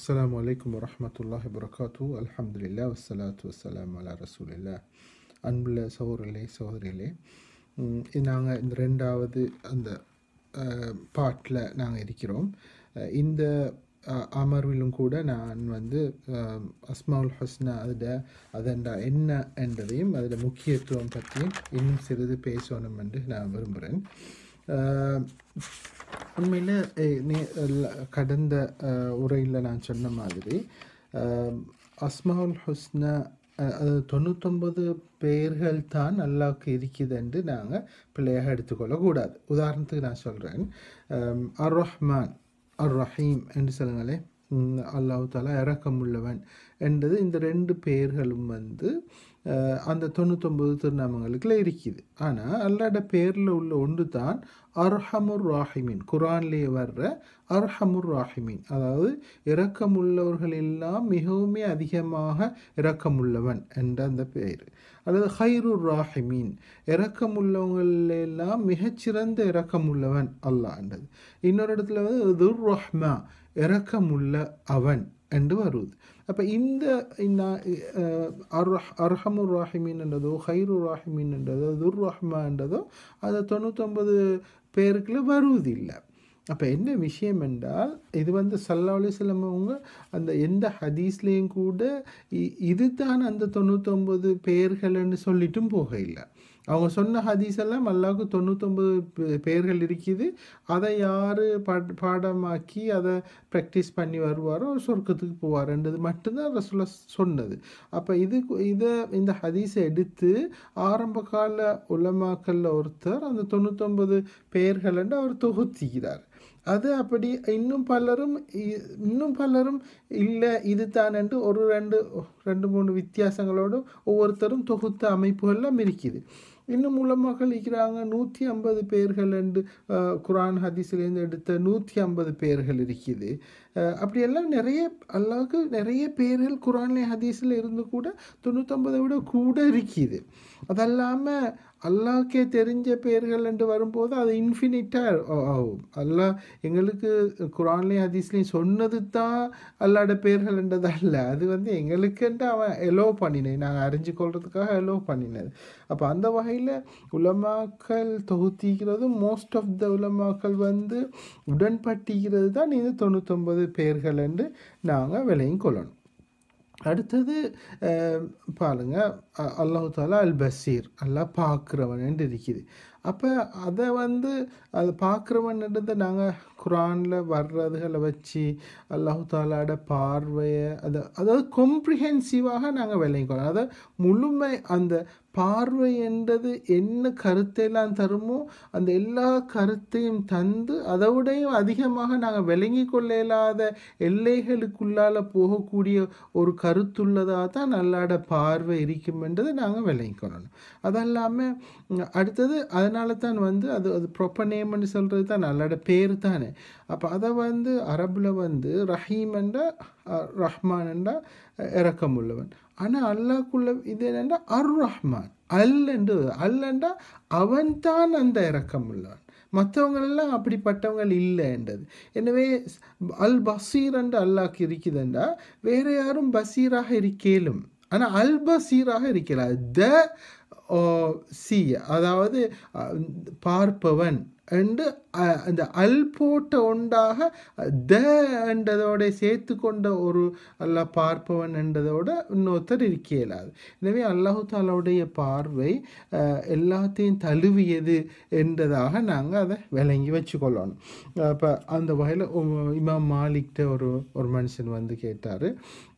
அஸ்ஸலாமு அலைக்கும் வரஹ்மத்துல்லாஹி வரகாத்து அல்ஹம்துலில்லா வஸ்ஸலாத்து வஸ்ஸலாம் அலா ரசூலில்லா அன்புள்ள சகோதரர்களே சகோதரிகளே நாங்கள் இந்த ரெண்டாவது அந்த பாட்டில் நாங்கள் இருக்கிறோம் அஹ் இந்த அஹ், அமர்விலும் கூட நான் வந்து அஹ், அஸ்மாவுல் ஹஸ்னா அதில் அதண்டா என்ன என்றதையும் அதில் முக்கியத்துவம் பற்றியும் இன்னும் சிறிது பேசணும் என்று நான் விரும்புகிறேன் உண்மையில் கடந்த உரையில் நான் சொன்ன மாதிரி அஹ், அஸ்மாவுல் ஹுஸ்னா அஹ், அது தொண்ணூத்தொன்பது பெயர்கள் தான் அல்லாவுக்கு இருக்குது என்று நாங்கள் பிள்ளையாக எடுத்துக்கொள்ளக்கூடாது உதாரணத்துக்கு நான் சொல்கிறேன் அர் ரஹ்மான் அர் ரஹீம் என்று சொல்லுங்களேன் உம், அல்லாஹ் தாலா இரக்கமுள்ளவன் என்றது இந்த ரெண்டு பெயர்களும் வந்து அஹ், அந்த தொண்ணூத்தொம்பது திருநாமங்களுக்குள்ள இருக்குது ஆனால் அல்லாட பேரில் உள்ள ஒன்று தான் அர்ஹமுர் ராஹிமின் குரான்லேயே வர்ற அர்ஹமுர் ராஹிமின் அதாவது இரக்கமுள்ளவர்கள் எல்லாம் மிகவும் அதிகமாக இரக்கமுள்ளவன் என்ற அந்த பெயர் அல்லது ஹைருர் ராஹிமீன் இரக்கமுள்ளவங்கள் எல்லாம் மிகச்சிறந்த இரக்கமுள்ளவன் அல்லாஹ்ன்றது இன்னொரு இடத்துல வந்து துர் ரஹ்மா இரக்கமுள்ள அவன் என்று வருவது அப்போ இந்த இந்த, அஹ், அர் அர்ஹமுர் ராஹிமீன் என்றதோ ஹைரு ராஹிமீன் என்றதோ துர் ரஹ்மா என்றதோ அது தொண்ணூத்தொம்பது பேருக்குள்ள வருவதில்லை அப்போ என்ன விஷயம் என்றால் இது வந்து சல்லா அலிஸ்லம் அவங்க அந்த எந்த ஹதீஸ்லேயும் கூட இ- இதுதான் அந்த தொண்ணூத்தொம்பது பெயர்கள்னு சொல்லிட்டும் போக இல்லை அவங்க சொன்ன ஹதீஸ் எல்லாம் அல்லாவுக்கு தொண்ணூத்தொம்பது பே- பெயர்கள் இருக்குது அதை யார் பாட் பாடமாக்கி அதை ப்ராக்டிஸ் பண்ணி வருவாரோ அவர் சொர்க்கத்துக்கு போவார்ன்றது மட்டும்தான் ரசூலா சொன்னது அப்போ இது இதை இந்த ஹதீஸை எடுத்து ஆரம்ப கால உலமாக்கல்ல ஒருத்தர் அந்த தொண்ணூத்தொம்பது பெயர்கள்னு அவர் தொகுத்திக்கிறார் அது அப்படி இன்னும் பலரும் இ- இன்னும் பலரும் இல்லை இது என்று ஒரு ரெண்டு ரெண்டு மூணு வித்தியாசங்களோடு ஒவ்வொருத்தரும் தொகுத்த அமைப்புகள்லாம் இருக்குது இன்னும் உலமாக்கள் இருக்கிறாங்க நூற்றி ஐம்பது பேர்கள் என்று அஹ், குரான் ஹதீஸ்லேருந்து எடுத்த நூற்றி ஐம்பது பேர்கள் இருக்குது அஹ், அப்படியெல்லாம் நிறைய அல்லாவுக்கு நிறைய பேர்கள் குரான்லே ஹதீஸில் இருந்து கூட தொண்ணூற்றம்பதை விட கூட இருக்குது அதல்லாமல் அல்லாஹ்க்கே தெரிஞ்ச பேர்கள் என்று வரும்போது அது இன்ஃபினிட்டாக ஆகும் அல்லாஹ் எங்களுக்கு குரான்லேயும் ஹதீஸ்லேயும் சொன்னது தான் அல்லாட பேர்கள் என்றது அல்ல அது வந்து எங்களுக்குன்ட்டு அவன் எலோ பண்ணினேன் நாங்கள் அறிஞ்சு கொள்றதுக்காக எலோ பண்ணினது அப்போ அந்த வகையில் உலமாக்கள் தொகுத்திக்கிறதும் மோஸ்ட் ஆஃப் த உலமாக்கள் வந்து உடன்பட்டிக்கிறது தான் இந்த தொண்ணூத்தொம்பது பேர்கள் என்று நாங்கள் விலையும் கொள்ளணும் அடுத்தது அஹ், பாருங்க அ- அல்லாஹு தாலா அல் பசீர் அல்லாஹ் பார்க்குறவன் இருக்குது அப்போ அதை வந்து அது பார்க்குறவன்றதை நாங்கள் குரானில் வர்றதுகளை வச்சு அல்லாஹு தாலாட பார்வையை அதை அதாவது கொம்ப்ரிஹென்சிவாக நாங்கள் விளைவிக்கணும் அதாவது முழுமை அந்த பார்வை என்றது என்ன கருத்தையெல்லாம் தருமோ அந்த எல்லா கருத்தையும் தந்து அதை விடையும் அதிகமாக நாங்கள் விளங்கி கொள்ள இயலாத எல்லைகளுக்குள்ளால போகக்கூடிய ஒரு கருத்துள்ளதாக தான் நல்லாட பார்வை இருக்கும் என்றதை நாங்கள் விளங்கிக்கொள்ளணும் அதல்லாமல் அடுத்தது அதனால தான் வந்து அது அது ப்ரொப்பர் நேம்னு சொல்கிறது தான் நல்லாட பேர் தானே அப்போ அதை வந்து அரபில் வந்து ரஹீம் என்ற ரஹ்மான் என்ற இறக்கமுள்ளவன் ஆனால் அல்லாஹ்க்குள்ள இது என்னென்னா அர் ரஹ்மான் அல் என்று அல் என்றா அவன் தான் அந்த இறக்கம் உள்ளவன் மற்றவங்களெல்லாம் அப்படிப்பட்டவங்கள் இல்லைன்றது எனவே அல் பசீர் என்று அல்லாஹ்க்கு இருக்குதுண்டா வேற யாரும் பசீராக இருக்கேலும் ஆனால் அல் பசீராக இருக்கிறார் த சி அதாவது அஹ், பார்ப்பவன் என்று அஹ், அந்த அல் போட்ட ஒன்றாக த என்றதோட சேர்த்து கொண்ட ஒரு அல்லாஹ் பார்ப்பவன் என்றதோட இன்னொருத்தர் இருக்க இயலாது எனவே அல்லாஹு தாலாவுடைய பார்வை அஹ், எல்லாத்தையும் தழுவியது என்றதாக நாங்கள் அதை விளங்கி வச்சுக்கொள்ளணும் அப்போ அந்த வகையில் இமாம் மாலிக்ட ஒரு ஒரு மனுஷன் வந்து கேட்டார்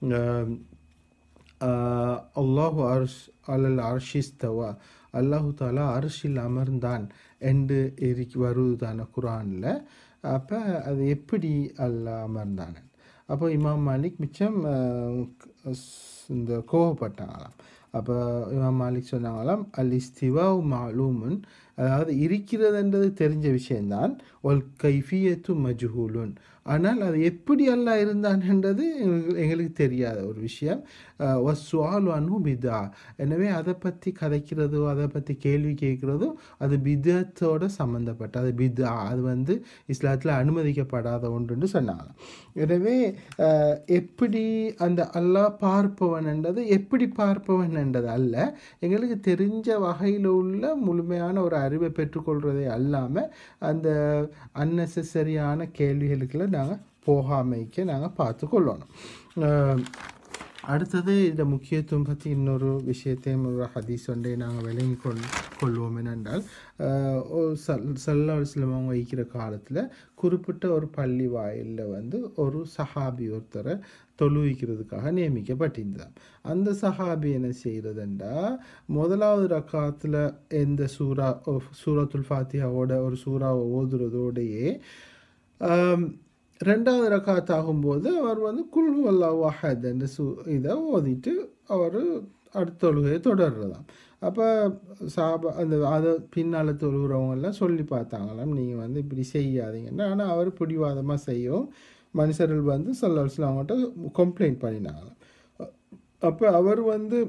அல்லாஹு அர்ஷ் அலல் அர்ஷிஸ்தவா அல்லாஹு தாலா அரிசில் அமர்ந்தான் என்று இருக்கு வருவதான குரானில் அப்போ அது எப்படி அல்லாஹ் அமர்ந்தான் அப்போ இமாம் மாலிக் மிச்சம் அஹ், ஸ்- இந்த கோவப்பட்டாங்களாம் அப்போ இமாம் மாலிக் சொன்னாங்களாம் அல் இஸ்திவா மாலூமுன் அதாவது இருக்கிறதுன்றது தெரிஞ்ச விஷயம்தான் ஒல் கைஃபியத்து மஜ்ஹூலுன் ஆனால் அது எப்படி அல்லாஹ் இருந்தான்ன்றது எங்களுக்கு எங்களுக்கு தெரியாத ஒரு விஷயம் வஸ்வாலு அனு பிதா எனவே அதை பற்றி கதைக்கிறதோ அதை பற்றி கேள்வி கேட்குறதோ அது பிதத்தோட சம்மந்தப்பட்ட அது பிதா அது வந்து இஸ்லாத்தில் அனுமதிக்கப்படாத ஒன்றுன்னு சொன்னாங்க எனவே அஹ், எப்படி அந்த அல்லாஹ் பார்ப்பவன் என்றது எப்படி பார்ப்பவன் என்றது அல்ல எங்களுக்கு தெரிஞ்ச வகையில் உள்ள முழுமையான ஒரு அறிவை பெற்றுக்கொள்றதே அல்லாமல் அந்த அன்னெசரியான கேள்விகளுக்குள்ள நாங்கள் போகாமைக்க நாங்கள் பார்த்து கொள்ளணும் அஹ், அடுத்தது இந்த முக்கியத்துவம் பற்றி இன்னொரு விஷயத்தையும் ஒரு ஹதீஸ் ஒன்றை நாங்கள் விளங்கி கொள் கொள்வோம் என்னென்றால் அஹ், ஒரு சல் சல்லா அலுவலம் அவங்க வைக்கிற காலத்தில் குறிப்பிட்ட ஒரு பள்ளி வாயிலில் வந்து ஒரு சஹாபி ஒருத்தரை தொழுவிக்கிறதுக்காக நியமிக்கப்பட்டிருந்தார் அந்த சஹாபி என்ன செய்கிறதுண்டா முதலாவது ரக்காத்தில் எந்த சூரா சூரத்துல் ஃபாத்தியாவோட ஒரு சூறாவை ஓதுறதோடையே ஆம், ரெண்டாவது ரக்காத் ஆகும்போது அவர் வந்து குல் அல்லாஹ் வஹத் என்ற சு இதை ஓதிட்டு அவர் அடுத்த தொழுகையை தொடர்றதாம் அப்போ சாபா அந்த அதை பின்னால் தொழுகிறவங்கெல்லாம் சொல்லி பார்த்தாங்களாம் நீங்கள் வந்து இப்படி செய்யாதீங்கன்னு ஆனால் அவர் பிடிவாதமாக செய்யவும் மனுஷர்கள் வந்து சல்லாஹ்லாம் அவங்கள்ட்ட கம்ப்ளைண்ட் பண்ணினாங்களாம் அப்போ அவர் வந்து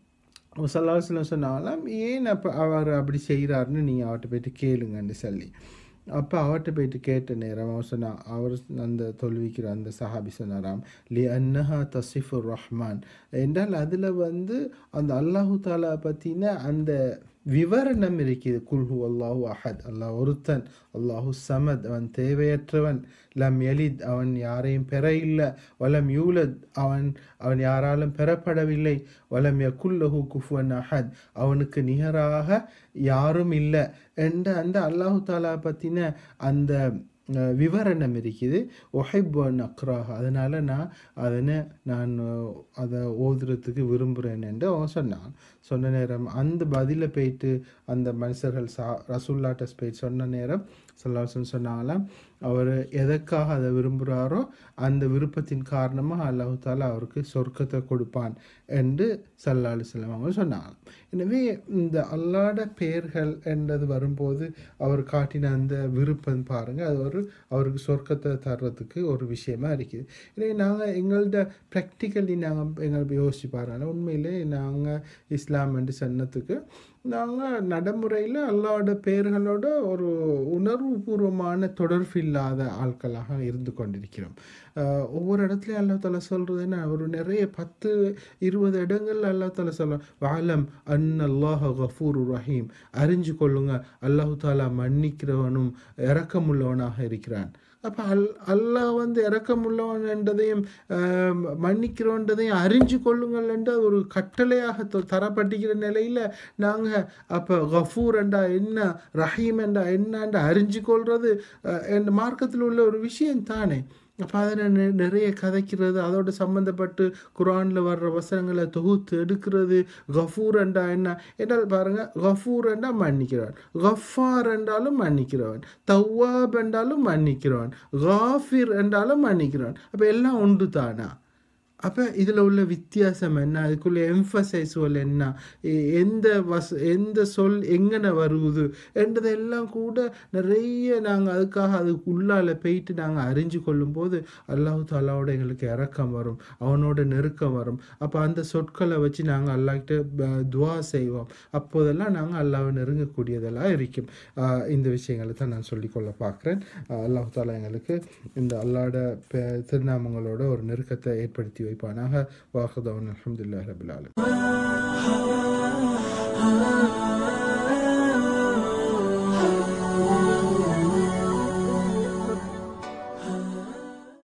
சல்லாஹ்லாம் சொன்னாங்களாம் ஏன் அப்போ அவர் அப்படி செய்கிறாருன்னு நீங்கள் அவர்கிட்ட போயிட்டு கேளுங்கன்னு சொல்லி அப்போ அவர்கிட்ட போயிட்டு கேட்ட நேரம் அவர் சொன்னா அவர் அந்த தொல்விக்கிற அந்த சஹாபி சொன்னாராம் லி அன்னஹா தசிஃபுர் ரஹ்மான் என்றால் அதில் வந்து அந்த அல்லாஹு தாலா பற்றின அந்த விவரணம் இருக்குது குல்ஹு அல்லாஹு அஹத் அல்லாஹ் ஒருத்தன் அல்லாஹு சமத் அவன் தேவையற்றவன் லம் எலித் அவன் யாரையும் பெற இல்லை வலம் யூலத் அவன் அவன் யாராலும் பெறப்படவில்லை வலம் யகுல்லஹு குஃபுவன் அஹத் அவனுக்கு நிகராக யாரும் இல்லை என்ற அந்த அல்லாஹு தாலா பற்றின அந்த அஹ், விவரணம் இருக்குது ஒஹைப் அக்ராஹ் அதனால் நான் அதனை நான் அஹ், அதை ஓதுறதுக்கு விரும்புகிறேன் என்று அவன் சொன்னான் சொன்ன நேரம் அந்த பதிலை போயிட்டு அந்த மனுஷர்கள் சா ரசூல்லாட்ட போயிட்டு சொன்ன நேரம் சொல்லாசன் சொன்னாங்களாம் அவர் எதற்காக அதை விரும்புகிறாரோ அந்த விருப்பத்தின் காரணமாக அல்லாஹு தாலா அவருக்கு சொர்க்கத்தை கொடுப்பான் என்று சல்லா அலுவலம் அவங்க சொன்னாங்க எனவே இந்த அல்லாட பெயர்கள் என்றது வரும்போது அவர் காட்டின அந்த விருப்பம் பாருங்கள் அது ஒரு அவருக்கு சொர்க்கத்தை தர்றதுக்கு ஒரு விஷயமா இருக்குது எனவே நாங்கள் எங்கள்ட ப்ராக்டிக்கலி நாங்கள் எங்களை யோசிச்சு பாருங்கள் உண்மையிலே நாங்கள் இஸ்லாம் என்று சொன்னதுக்கு நாங்கள் நடைமுறையில் அல்லாவோட பெயர்களோட ஒரு உணர்வுபூர்வமான தொடர்பு இல்லாத ஆட்களாக இருந்து கொண்டிருக்கிறோம் ஆஹ் ஒவ்வொரு இடத்துலையும் அல்லா தாலா சொல்கிறது என்ன ஒரு நிறைய பத்து இருபது இடங்கள்ல அல்லா தாலா சொல்ல வாலம் அன் அல்லாஹ் கஃபூர் ரஹீம் அறிஞ்சு கொள்ளுங்க அல்லாஹு தாலா மன்னிக்கிறவனும் இரக்கமுள்ளவனாக இருக்கிறான் அப்போ அல் அல்லாஹ் வந்து இரக்கமுள்ளவன் என்றதையும் ஆஹ், மன்னிக்கிறோன்றதையும் அறிஞ்சு கொள்ளுங்கள் என்ற ஒரு கட்டளையாக தொ- தரப்பட்டிருக்கிற நிலையில் நாங்கள் அப்போ கஃபூர் என்றா என்ன ரஹீம் என்றா என்னன்ற அறிஞ்சு கொள்வது அஹ், என் மார்க்கத்தில் உள்ள ஒரு விஷயம் தானே அப்போ அதை நெ- நிறைய கதைக்கிறது அதோட சம்மந்தப்பட்டு குரானில் வர்ற வசனங்களை தொகுத்து எடுக்கிறது கஃபூர் என்றா என்ன என்றால் பாருங்க கஃபூர் என்றா மன்னிக்கிறவன் கஃபார் என்றாலும் மன்னிக்கிறவன் தவ்வாப் என்றாலும் மன்னிக்கிறவன் காஃபிர் என்றாலும் மன்னிக்கிறவன் அப்போ எல்லாம் உண்டு தானா அப்போ இதில் உள்ள வித்தியாசம் என்ன அதுக்குள்ள எம்ஃபசைஸ் சொல் என்ன எ- எந்த வஸ் எந்த சொல் எங்கன வருது என்றதெல்லாம் கூட நிறைய நாங்கள் அதுக்காக அதுக்கு உள்ளால போயிட்டு நாங்கள் அறிஞ்சு கொள்ளும்போது அல்லாஹு தாலாவோட எங்களுக்கு இறக்கம் வரும் அவனோட நெருக்கம் வரும் அப்போ அந்த சொற்களை வச்சு நாங்கள் அல்லாஹ்கிட்ட ப- துவா செய்வோம் அப்போதெல்லாம் நாங்கள் அல்லாஹ்வை நெருங்கக்கூடியதெல்லாம் இருக்கும் ஆஹ் இந்த விஷயங்களை தான் நான் சொல்லிக்கொள்ள பார்க்குறேன் அல்லாஹு தாலா எங்களுக்கு இந்த அல்லாட பே- திருநாமங்களோட ஒரு நெருக்கத்தை ஏற்படுத்தி வைப்பானாக வாஹதவன் அலமதுல்லா ரபில் ஆலம்